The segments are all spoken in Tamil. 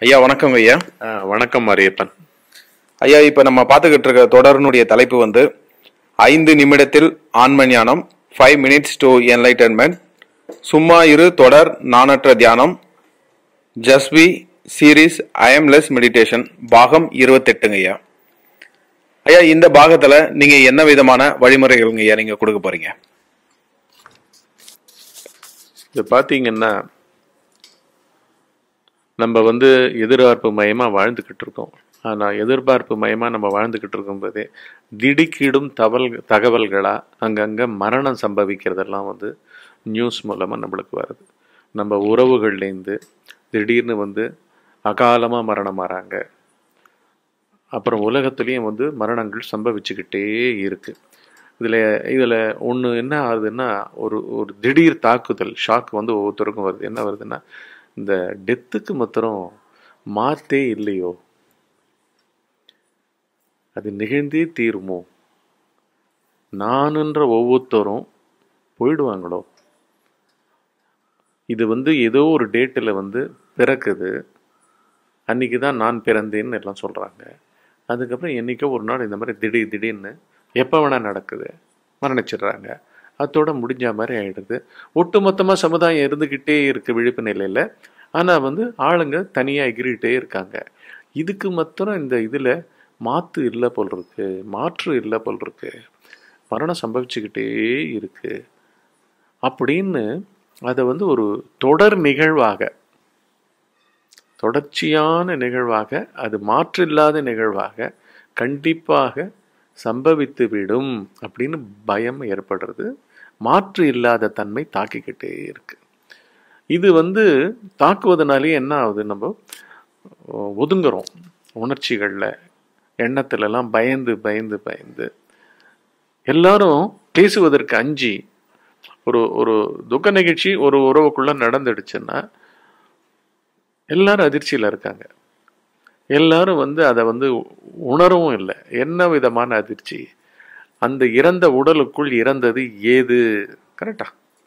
ஐயா வணக்கம் ஐயா ஆ, வணக்கம் மாரியப்பன் ஐயா இப்ப நம்ம பார்த்துக்கிட்டு இருக்க தொடரினுடைய தலைப்பு வந்து ஐந்து நிமிடத்தில் ஆன்ம ஞானம் ஃபைவ் மினிட்ஸ் டு என்லைட்டன்மெண்ட் சும்மா இரு தொடர் நாணற்ற தியானம் ஜஸ்பி சீரீஸ் ஐஎம்லெஸ் மெடிடேஷன் பாகம் இருபத்தெட்டுங்க ஐயா ஐயா இந்த பாகத்துல நீங்க என்ன விதமான வழிமுறைகள்ங்க ஐயா நீங்க கொடுக்க போறீங்க இது பார்த்தீங்கன்னா நம்ம வந்து எதிர்பார்ப்பு மயமா வாழ்ந்துக்கிட்டு இருக்கோம் ஆனால் எதிர்பார்ப்பு மயமா நம்ம வாழ்ந்துக்கிட்டு இருக்கும்போதே திடுக்கிடும் தவல் தகவல்களா அங்கங்கே மரணம் சம்பவிக்கிறதெல்லாம் வந்து நியூஸ் மூலமாக நம்மளுக்கு வருது நம்ம உறவுகள்லேருந்து திடீர்னு வந்து அகாலமாக மரணம் வராங்க அப்புறம் உலகத்துலேயும் வந்து மரணங்கள் சம்பவிச்சுக்கிட்டே இருக்கு இதில் இதில் ஒன்று என்ன ஆகுதுன்னா ஒரு ஒரு திடீர் தாக்குதல் ஷாக் வந்து ஒவ்வொருத்தருக்கும் வருது என்ன வருதுன்னா இந்த டெத்துக்கு மாத்திரம் மாத்தே இல்லையோ அது நிகழ்ந்தே தீருமோ நானுன்ற ஒவ்வொருத்தரும் போயிடுவாங்களோ இது வந்து ஏதோ ஒரு டேட்டில் வந்து பிறக்குது அன்னைக்கு தான் நான் பிறந்தேன்னு எல்லாம் சொல்கிறாங்க அதுக்கப்புறம் என்னைக்கோ ஒரு நாள் இந்த மாதிரி திடீர் திடீர்னு எப்போ வேணால் நடக்குது மரணிச்சிடுறாங்க அதோட முடிஞ்ச மாதிரி ஆயிடுது ஒட்டுமொத்தமாக சமுதாயம் இருந்துக்கிட்டே இருக்கு விழிப்பு நிலையில் ஆனால் வந்து ஆளுங்க தனியாக எகிரிட்டே இருக்காங்க இதுக்கு மாத்திரம் இந்த இதில் மாற்று இல்லை போல் இருக்கு மாற்று இல்லை போல் இருக்கு மரணம் சம்பவிச்சுக்கிட்டே இருக்கு அப்படின்னு அதை வந்து ஒரு தொடர் நிகழ்வாக தொடர்ச்சியான நிகழ்வாக அது மாற்றில்லாத நிகழ்வாக கண்டிப்பாக சம்பவித்து விடும் அப்படின்னு பயம் ஏற்படுறது மாற்று இல்லாத தன்மை தாக்கிக்கிட்டே இருக்கு இது வந்து தாக்குவதனாலே என்ன ஆகுது நம்ம அஹ், ஒதுங்குறோம் உணர்ச்சிகளில் எண்ணத்துலலாம் பயந்து பயந்து பயந்து எல்லாரும் பேசுவதற்கு அஞ்சி ஒரு ஒரு துக்க நிகழ்ச்சி ஒரு உறவுக்குள்ள நடந்துடுச்சுன்னா எல்லாரும் அதிர்ச்சியில் இருக்காங்க எல்லாரும் வந்து அதை வந்து உணரவும் இல்லை என்ன விதமான அதிர்ச்சி அந்த இறந்த உடலுக்குள் இறந்தது ஏது கரெக்டா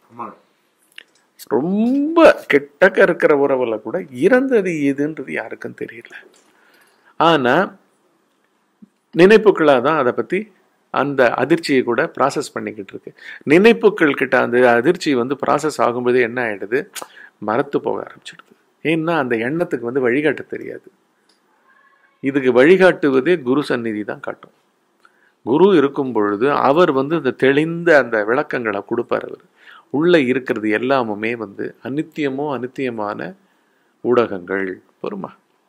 ரொம்ப கெட்டக்க இருக்கிற உறவுல கூட இறந்தது ஏதுன்றது யாருக்கும் தெரியல ஆனா நினைப்புகளா தான் அதை பத்தி அந்த அதிர்ச்சியை கூட ப்ராசஸ் பண்ணிக்கிட்டு இருக்கு நினைப்புகள் கிட்ட அந்த அதிர்ச்சி வந்து ப்ராசஸ் ஆகும்போது என்ன ஆயிடுது மரத்து போக ஆரம்பிச்சிடுது ஏன்னா அந்த எண்ணத்துக்கு வந்து வழிகாட்ட தெரியாது இதுக்கு வழிகாட்டுவதே குரு சந்நிதி தான் காட்டும் குரு இருக்கும் பொழுது அவர் வந்து இந்த தெளிந்த அந்த விளக்கங்களை கொடுப்பார் அவர் உள்ள இருக்கிறது எல்லாமுமே வந்து அனித்தியமோ அனித்தியமான ஊடகங்கள் பொறுமா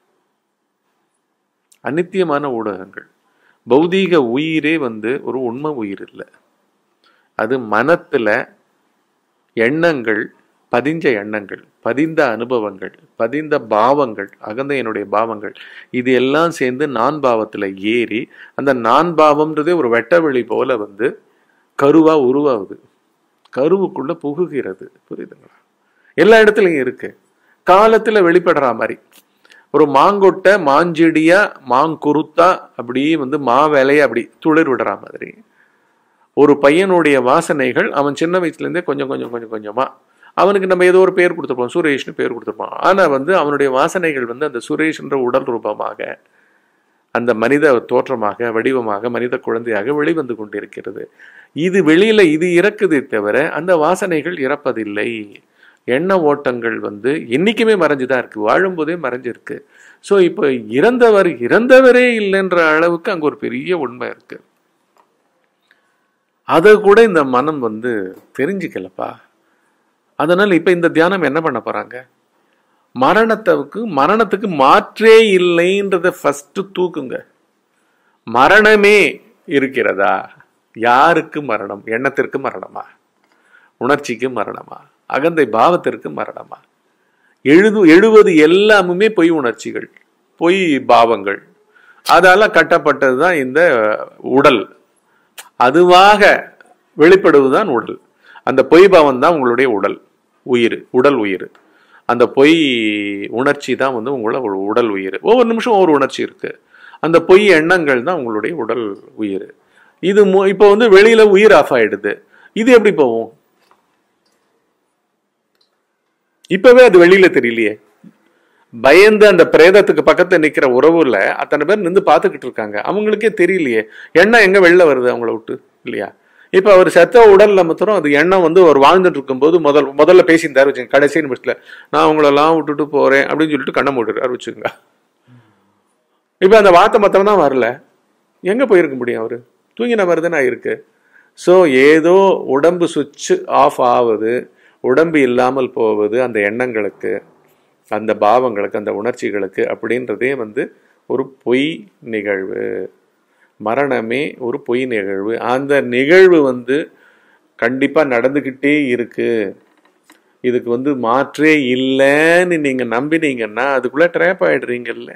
அனித்தியமான ஊடகங்கள் பௌதீக உயிரே வந்து ஒரு உண்மை உயிர் இல்லை அது மனத்துல எண்ணங்கள் பதிஞ்ச எண்ணங்கள் பதிந்த அனுபவங்கள் பதிந்த பாவங்கள் அகந்தையனுடைய பாவங்கள் இது எல்லாம் சேர்ந்து நான் பாவத்துல ஏறி அந்த நான் பாவம்ன்றதே ஒரு வெட்டவெளி போல வந்து கருவா உருவாகுது கருவுக்குள்ள புகுகிறது புரியுதுங்களா எல்லா இடத்துலயும் இருக்கு காலத்துல வெளிப்படுற மாதிரி ஒரு மாங்கொட்டை மாஞ்செடியா மாங்குருத்தா அப்படியே வந்து மா வேலையை அப்படி துளிர் விடுற மாதிரி ஒரு பையனுடைய வாசனைகள் அவன் சின்ன வயசுல இருந்தே கொஞ்சம் கொஞ்சம் கொஞ்சம் கொஞ்சமா அவனுக்கு நம்ம ஏதோ ஒரு பேர் கொடுத்துருப்போம் சுரேஷ்னு பேர் கொடுத்துருப்போம் ஆனா வந்து அவனுடைய வாசனைகள் வந்து அந்த சுரேஷ்ன்ற உடல் ரூபமாக அந்த மனித தோற்றமாக வடிவமாக மனித குழந்தையாக வெளிவந்து கொண்டிருக்கிறது இது வெளியில இது இறக்குதே தவிர அந்த வாசனைகள் இறப்பதில்லை எண்ண ஓட்டங்கள் வந்து என்னைக்குமே மறைஞ்சுதான் இருக்கு வாழும்போதே மறைஞ்சிருக்கு ஸோ இப்போ இறந்தவர் இறந்தவரே இல்லைன்ற அளவுக்கு அங்க ஒரு பெரிய உண்மை இருக்கு அதை கூட இந்த மனம் வந்து தெரிஞ்சுக்கலப்பா அதனால இப்ப இந்த தியானம் என்ன பண்ண போறாங்க மரணத்துக்கு மரணத்துக்கு மாற்றே இல்லைன்றத ஃபர்ஸ்ட் தூக்குங்க மரணமே இருக்கிறதா யாருக்கு மரணம் எண்ணத்திற்கு மரணமா உணர்ச்சிக்கு மரணமா அகந்தை பாவத்திற்கு மரணமா எழுது எழுவது எல்லாமுமே பொய் உணர்ச்சிகள் பொய் பாவங்கள் அதால கட்டப்பட்டது தான் இந்த உடல் அதுவாக வெளிப்படுவதுதான் உடல் அந்த பொய் பாவம் தான் உங்களுடைய உடல் உயிர் உடல் உயிர் அந்த பொய் உணர்ச்சி தான் வந்து உங்களோட உடல் உயிர் ஒவ்வொரு நிமிஷம் ஒவ்வொரு உணர்ச்சி இருக்கு அந்த பொய் எண்ணங்கள் தான் உங்களுடைய உடல் உயிர் இது மு- இப்போ வந்து வெளியில உயிர் ஆஃப் ஆயிடுது இது எப்படி போகும் இப்பவே அது வெளியில தெரியலையே பயந்து அந்த பிரேதத்துக்கு பக்கத்துல நிக்கிற உறவுல அத்தனை பேர் நின்று பார்த்துக்கிட்டு இருக்காங்க அவங்களுக்கே தெரியலையே எண்ணம் எங்க வெளில வருது அவங்கள விட்டு இல்லையா இப்ப அவர் செத்த உடல்ல மாத்திரம் அது எண்ணம் வந்து அவர் வாழ்ந்துட்டு இருக்கும்போது முதல் முதல்ல பேசியிருந்தாரு வச்சுங்க கடைசி நிமிஷத்துல நான் உங்களெல்லாம் விட்டுட்டு போறேன் அப்படின்னு சொல்லிட்டு கண்ணை மூடுறாரு வச்சுங்க இப்ப அந்த வார்த்தை மாத்திரம் தான் வரல எங்க போயிருக்க முடியும் அவரு தூங்கின மாதிரி தானே இருக்கு ஸோ ஏதோ உடம்பு சுவிட்ச் ஆஃப் ஆகுது உடம்பு இல்லாமல் போவது அந்த எண்ணங்களுக்கு அந்த பாவங்களுக்கு அந்த உணர்ச்சிகளுக்கு அப்படின்றதே வந்து ஒரு பொய் நிகழ்வு மரணமே ஒரு பொய் நிகழ்வு அந்த நிகழ்வு வந்து கண்டிப்பா நடந்துக்கிட்டே இருக்கு இதுக்கு வந்து மாற்றே இல்லைன்னு நீங்க நம்பினீங்கன்னா அதுக்குள்ள ட்ராப் ஆயிடுறீங்கல்ல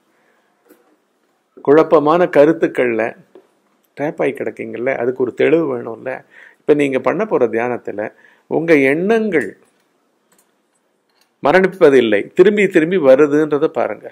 குழப்பமான கருத்துக்கள்ல ட்ராப் ஆகி கிடக்கீங்கல்ல அதுக்கு ஒரு தெளிவு வேணும்ல இப்ப நீங்க பண்ண போற தியானத்துல உங்க எண்ணங்கள் மரணிப்பதில்லை திரும்பி திரும்பி வருதுன்றத பாருங்க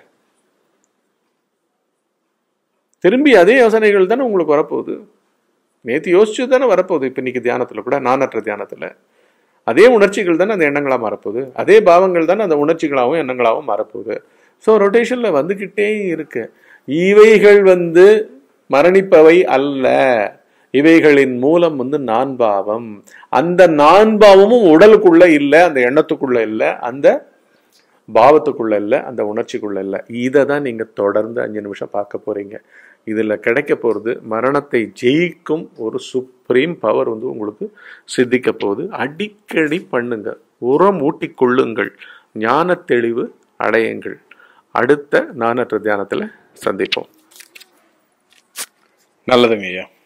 திரும்பி அதே யோசனைகள் தானே உங்களுக்கு வரப்போகுது நேற்று யோசிச்சு தானே வரப்போகுது இப்போ இன்னைக்கு தியானத்துல கூட நானற்ற தியானத்துல அதே உணர்ச்சிகள் தானே அந்த எண்ணங்களா மாறப்போகுது அதே பாவங்கள் தானே அந்த உணர்ச்சிகளாகவும் எண்ணங்களாகவும் மாறப்போகுது ஸோ ரொட்டேஷன்ல வந்துகிட்டே இருக்கு இவைகள் வந்து மரணிப்பவை அல்ல இவைகளின் மூலம் வந்து நான்பாவம் அந்த நான்பாவமும் உடலுக்குள்ள இல்லை அந்த எண்ணத்துக்குள்ள இல்லை அந்த பாவத்துக்குள்ள இல்லை அந்த உணர்ச்சிக்குள்ள இல்லை இதை தான் நீங்க தொடர்ந்து அஞ்சு நிமிஷம் பார்க்க போறீங்க இதுல கிடைக்க போறது மரணத்தை ஜெயிக்கும் ஒரு சுப்ரீம் பவர் வந்து உங்களுக்கு சித்திக்க போகுது அடிக்கடி பண்ணுங்க உரம் ஊட்டிக் கொள்ளுங்கள் ஞான தெளிவு அடையுங்கள் அடுத்த நானற்ற தியானத்துல சந்திப்போம் நல்லதுங்க ஐயா